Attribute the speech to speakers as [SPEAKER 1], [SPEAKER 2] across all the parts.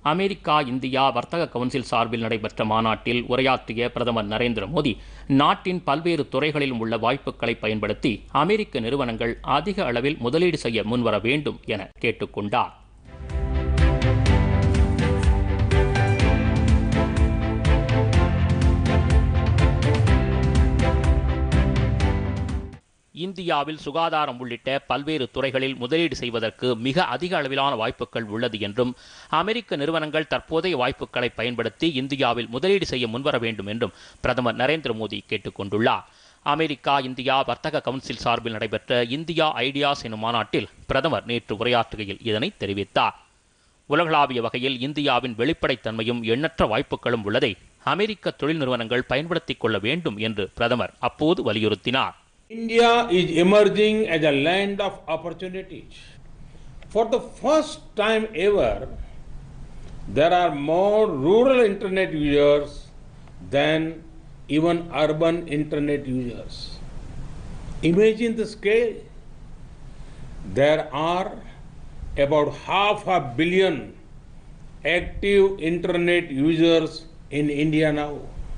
[SPEAKER 1] America India வர்த்தக council சார்பில் நடைபெற்ற மாநாட்டில் உரையாற்றிய பிரதமர் நரேந்திர மோடி நாட்டின் பல்வேறு துறைகளிலும் உள்ள வாய்ப்புகளை பயன்படுத்தி அமெரிக்க நிறுவனங்கள் அதிக அளவில் முதலீடு செய்ய முன்வர வேண்டும் என கேட்டுக்கொண்டார் இந்தியாவில் சுகாதாரம் உள்ளிட்ட பல்வேறு துறைகளில் முதலீடு செய்வதற்கு மிக அதிக அளவிலான வாய்ப்புகள் உள்ளது என்றும் அமெரிக்க நிறுவனங்கள் தற்போதைய வாய்ப்புகளை பயன்படுத்தி இந்தியாவில் முதலீடு செய்ய முன்வர வேண்டும் என்றும் பிரதமர் நரேந்திர மோடி கேட்டுக்கொண்டுள்ளார் அமெரிக்கா இந்தியா வர்த்தக கவுன்சில் சார்பில் நடைபெற்ற இந்தியா ஐடியாஸ் எனும் மாநாட்டில் பிரதமர் நேற்று உரையாற்றுகையில் இதனை தெரிவித்தார் உலகளாவிய வகையில் இந்தியாவின் வெளிப்படைத்தன்மையும் எண்ணற்ற வாய்ப்புகளும் உள்ளதை அமெரிக்க தொழில் நிறுவனங்கள் பயன்படுத்திக் கொள்ள வேண்டும் என்று பிரதமர் அப்போது வலியுறுத்தினார்
[SPEAKER 2] India is emerging as a land of opportunities. For the first time ever, there are more rural internet users than even urban internet users. Imagine the scale. There are about half a billion active internet users in India now.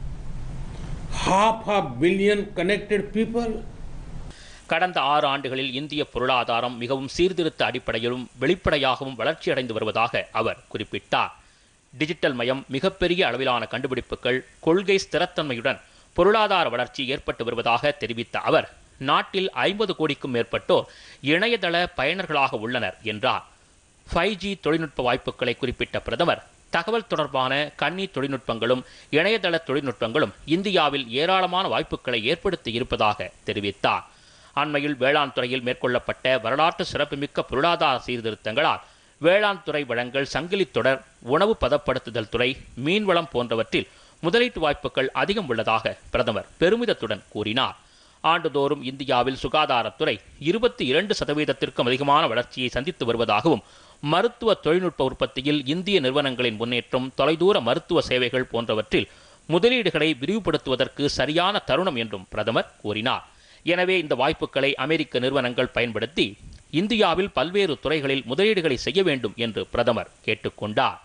[SPEAKER 2] Half a billion connected people.
[SPEAKER 1] கடந்த ஆறு ஆண்டுகளில் இந்திய பொருளாதாரம் மிகவும் சீர்திருத்த அடிப்படையிலும் வெளிப்படையாகவும் வளர்ச்சியடைந்து வருவதாக அவர் குறிப்பிட்டார் டிஜிட்டல் மயம் மிகப்பெரிய அளவிலான கண்டுபிடிப்புகள் கொள்கை ஸ்திரத்தன்மையுடன் பொருளாதார வளர்ச்சி ஏற்பட்டு வருவதாக தெரிவித்த அவர் நாட்டில் ஐம்பது கோடிக்கும் மேற்பட்டோர் இணையதள பயனர்களாக உள்ளனர் என்றார் ஃபைவ் ஜி தொழில்நுட்ப வாய்ப்புகளை குறிப்பிட்ட பிரதமர் தகவல் தொடர்பான கண்ணி தொழில்நுட்பங்களும் இணையதள தொழில்நுட்பங்களும் இந்தியாவில் ஏராளமான வாய்ப்புகளை ஏற்படுத்தி இருப்பதாக தெரிவித்தார் அண்மையில் வேளாண் துறையில் மேற்கொள்ளப்பட்ட வரலாற்று சிறப்புமிக்க பொருளாதார சீர்திருத்தங்களால் வேளாண் துறை வழங்கல் சங்கிலி தொடர் உணவு பதப்படுத்துதல் துறை மீன்வளம் போன்றவற்றில் முதலீட்டு வாய்ப்புகள் அதிகம் உள்ளதாக பிரதமர் பெருமிதத்துடன் கூறினார் ஆண்டுதோறும் இந்தியாவில் சுகாதாரத்துறை இருபத்தி இரண்டு சதவீதத்திற்கும் அதிகமான வளர்ச்சியை சந்தித்து வருவதாகவும் மருத்துவ தொழில்நுட்ப உற்பத்தியில் இந்திய நிறுவனங்களின் முன்னேற்றம் தொலைதூர மருத்துவ சேவைகள் போன்றவற்றில் முதலீடுகளை விரிவுபடுத்துவதற்கு சரியான தருணம் என்றும் பிரதமர் கூறினார் எனவே இந்த வாய்ப்புகளை அமெரிக்க நிறுவனங்கள் பயன்படுத்தி இந்தியாவில் பல்வேறு துறைகளில் முதலீடுகளை செய்ய வேண்டும் என்று பிரதமர் கேட்டுக்கொண்டார்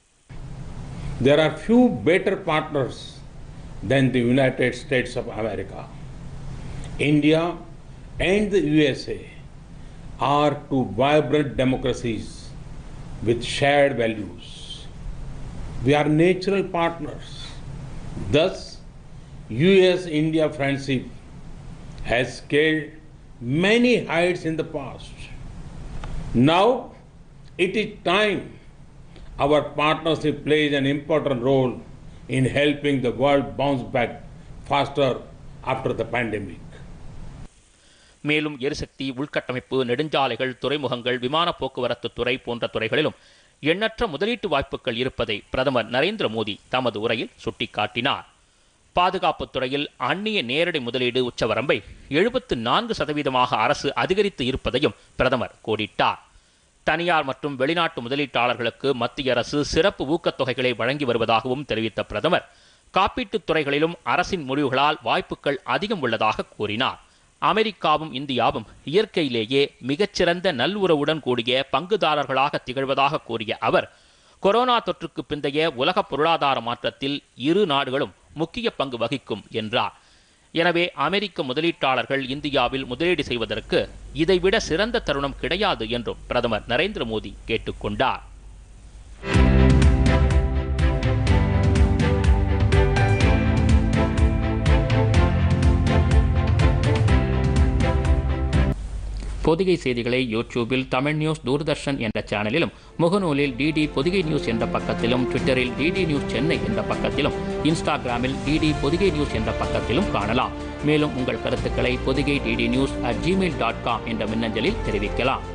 [SPEAKER 2] There are few better partners than the United States of America. India and the USA are two vibrant democracies with shared values. We are natural partners. Thus, US India friendship has scaled many heights in the past. Now it is time our partnership plays an important role in helping the world bounce back faster after the pandemic.
[SPEAKER 1] மேலும் எரிசக்தி உள்கட்டமைப்பு நெடுஞ்சாலைகள் துறைமுகங்கள் விமான போக்குவரத்து துறை போன்ற துறைகளிலும் எண்ணற்ற முதலீட்டு வாய்ப்புகள் இருப்பதை பிரதமர் நரேந்திர மோடி தமது உரையில் சுட்டிக்காட்டினார் பாதுகாப்புத் துறையில் அந்நிய நேரடி முதலீடு உச்சவரம்பை எழுபத்து நான்கு சதவீதமாக அரசு அதிகரித்து இருப்பதையும் பிரதமர் கோடிட்டார் தனியார் மற்றும் வெளிநாட்டு முதலீட்டாளர்களுக்கு மத்திய அரசு சிறப்பு ஊக்கத்தொகைகளை வழங்கி வருவதாகவும் தெரிவித்த பிரதமர் காப்பீட்டுத் துறைகளிலும் அரசின் முடிவுகளால் வாய்ப்புகள் அதிகம் உள்ளதாக கூறினார் அமெரிக்காவும் இந்தியாவும் இயற்கையிலேயே மிகச்சிறந்த நல்லுறவுடன் கூடிய பங்குதாரர்களாக திகழ்வதாக கூறிய அவர் கொரோனா தொற்றுக்கு பிந்தைய உலக பொருளாதார மாற்றத்தில் இரு நாடுகளும் முக்கிய பங்கு வகிக்கும் என்றார் எனவே அமெரிக்க முதலீட்டாளர்கள் இந்தியாவில் முதலீடு செய்வதற்கு இதைவிட சிறந்த தருணம் கிடையாது என்றும் பிரதமர் நரேந்திர மோடி கேட்டுக்கொண்டார் பொதிகை செய்திகளை யூடியூபில் தமிழ் நியூஸ் தூர்தர்ஷன் என்ற சேனலிலும் முகநூலில் டிடி பொதிகை நியூஸ் என்ற பக்கத்திலும் ட்விட்டரில் டிடி நியூஸ் சென்னை என்ற பக்கத்திலும் இன்ஸ்டாகிராமில் டிடி பொதிகை நியூஸ் என்ற பக்கத்திலும் காணலாம் மேலும் உங்கள் கருத்துக்களை Podhigai DD news at gmail dot com என்ற மின்னஞ்சலில் தெரிவிக்கலாம்